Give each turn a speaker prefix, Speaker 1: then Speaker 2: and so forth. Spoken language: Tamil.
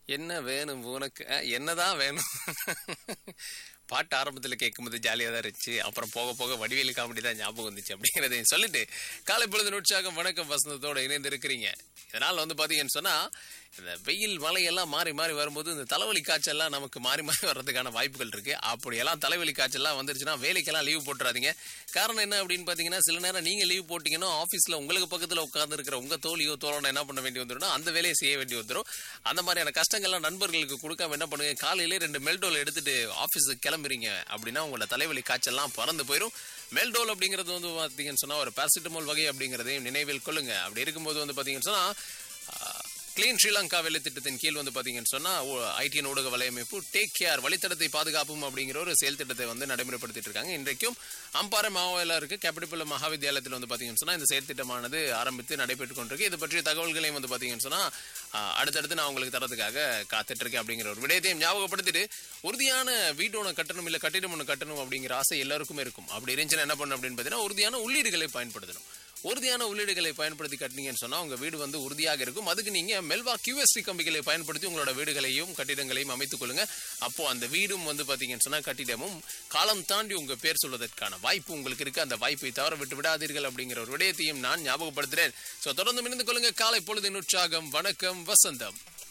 Speaker 1: என்ன வேணும் உனக்கு அஹ், என்னதான் வேணும் பாட்டு ஆரம்பத்தில் கேட்கும்போது ஜாலியாக தான் இருந்துச்சு அப்புறம் போக போக வடிவேலு காமெடி தான் ஞாபகம் வந்துச்சு அப்படிங்கிறதையும் சொல்லிட்டு காலை பொழுது உற்சாகம் வணக்கம் வசந்தத்தோட இணைந்து இருக்கிறீங்க இதனால் வந்து பார்த்தீங்கன்னு சொன்னால் இந்த வெயில் மழையெல்லாம் மாறி மாறி வரும்போது இந்த தலைவலி காய்ச்சல்லாம் நமக்கு மாறி மாறி வர்றதுக்கான வாய்ப்புகள் இருக்கு அப்படியெல்லாம் தலைவலி காய்ச்சல்லாம் வந்துருச்சுன்னா வேலைக்கெல்லாம் லீவ் போட்டுறாதீங்க காரணம் என்ன அப்படின்னு பார்த்தீங்கன்னா சில நேரம் நீங்கள் லீவ் போட்டீங்கன்னா ஆஃபீஸில் உங்களுக்கு பக்கத்தில் உட்கார்ந்து இருக்கிற உங்கள் தோழியோ தோழனோ என்ன பண்ண வேண்டி வந்துடும் அந்த வேலையை செய்ய வேண்டி வந்துடும் அந்த மாதிரியான கஷ்டங்கள்லாம் நண்பர்களுக்கு கொடுக்காம என்ன பண்ணுங்க காலையிலே ரெண்டு மெல்டோல் எடுத்துட்டு ஆஃபீஸுக்கு கிளம்புறீங்க அப்படின்னா உங்களோட தலைவலி காய்ச்சல்லாம் பறந்து போயிடும் மெல்டோல் அப்படிங்கிறது வந்து பார்த்தீங்கன்னு சொன்னால் ஒரு பாராசிட்டமால் வகை அப்படிங்கிறதையும் நினைவில் கொள்ளுங்க அப்படி இருக்கும்போது வந்து பார்த்தீங்கன்னு சொன்னால் கிளீன் ஸ்ரீலங்கா வேலை திட்டத்தின் கீழ் வந்து பாத்தீங்கன்னு சொன்னா ஐடிஎன் ஊடக வலையமைப்பு டேக் கேர் வழித்தடத்தை பாதுகாப்பும் அப்படிங்கிற ஒரு செயல் திட்டத்தை வந்து நடைமுறைப்படுத்திட்டு இருக்காங்க இன்றைக்கும் அம்பாறை மாவட்ட இருக்கு கேபிடபிள் மகாவித்யாலயத்தில் வந்து பாத்தீங்கன்னு சொன்னா இந்த செயல் திட்டமானது ஆரம்பித்து நடைபெற்று கொண்டிருக்கு இது பற்றிய தகவல்களையும் வந்து பாத்தீங்கன்னு சொன்னா ஆஹ், அடுத்தடுத்து நான் உங்களுக்கு தரதுக்காக காத்துட்டு இருக்கேன் அப்படிங்கிற ஒரு விடயத்தையும் ஞாபகப்படுத்திட்டு உறுதியான வீடு ஒன்று கட்டணும் இல்ல கட்டிடம் ஒன்று கட்டணும் அப்படிங்கிற ஆசை எல்லாருக்குமே இருக்கும் அப்படி இருந்துச்சுன்னா என்ன பண்ணணும் அப்படின்னு பார்த்தீங்கன்னா உறுதியான உள்ளீடுகளை பயன்படுத்தணும் உறுதியான உள்ளீடுகளை பயன்படுத்தி கட்டினீங்கன்னு சொன்னா உங்க வீடு வந்து உறுதியாக இருக்கும் அதுக்கு நீங்க மெல்வா கியூஎஸ்டி கம்பிகளை பயன்படுத்தி உங்களோட வீடுகளையும் கட்டிடங்களையும் அமைத்துக் கொள்ளுங்க அப்போ அந்த வீடும் வந்து பாத்தீங்கன்னு சொன்னா கட்டிடமும் காலம் தாண்டி உங்க பேர் சொல்வதற்கான வாய்ப்பு உங்களுக்கு இருக்கு அந்த வாய்ப்பை தவற விட்டு விடாதீர்கள் அப்படிங்கிற ஒரு விடயத்தையும் நான் ஞாபகப்படுத்துறேன் சோ தொடர்ந்து இணைந்து கொள்ளுங்க காலை பொழுதின் உற்சாகம் வணக்கம் வசந்தம்